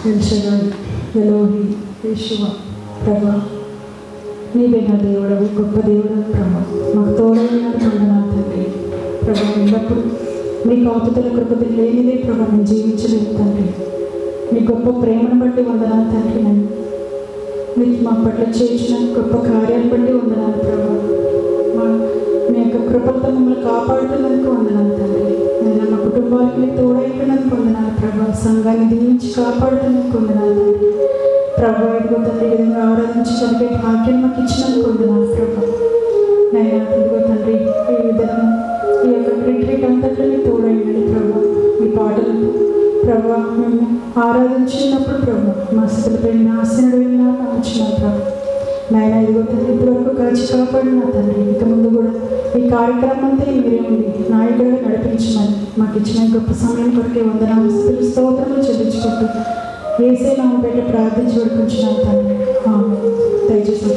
ఎల్షదాయ్ ఎలోహి యేషువ ప్రభా నీవే నా దేవుడవు గొప్ప దేవుడు ప్రభా మాకు తోడైన వందనాలు తండ్రి ప్రభా ఎల్లప్పుడు మీ కాపుతల కృపతి లేనిదే ప్రభా నేను జీవించలేదు తండ్రి మీ గొప్ప ప్రేమను బట్టి వందనాలు తండ్రి నన్ను మీరు మా పట్ల చేసిన గొప్ప కార్యాలను బట్టి వందనాలు ప్రభా మా మీ యొక్క కృపలతో మమ్మల్ని కాపాడుతున్నందుకు వందనాలు తండ్రి నేను మా కుటుంబాలకి మీరు తోడైపోయినందుకు వందనాలు ప్రభా సంఘాన్ని దీవించి కాపాడుతున్నందుకు వందనాలు తండ్రి ప్రభా ఇదిగో తండ్రి ఈ విధంగా ఆరాధించగలిగే భాగ్యం మాకు ఇచ్చినందుకు వందనాలు ప్రభా నైనా ఇదిగో తండ్రి ఈ విధంగా ఈ యొక్క రిట్రీట్ అంతట్లో మీరు తోడైందండి ప్రభా ఈ పాటలు ప్రభా మేము ఆరాధించినప్పుడు ప్రభా మా స్థితిపై నాశనుడు విన్నా నమ్ముచున్నాం ప్రభా నాయన ఇదిగో తండ్రి ఇప్పటివరకు కాచి కాపాడిన తండ్రి ఇక ముందు కూడా ఈ కార్యక్రమం అంతా మీరే ఉండి నాయకుడిగా నడిపించమని మాకు ఇచ్చిన గొప్ప సమయం కొరకే వందనాలు స్థుతులు, స్తోత్రములు చెల్లించుకుంటూ ఏసే నామం పెట్టి ప్రార్థించి వేడుకుంటున్నాను తండ్రి ఆమేన్. దయచేసి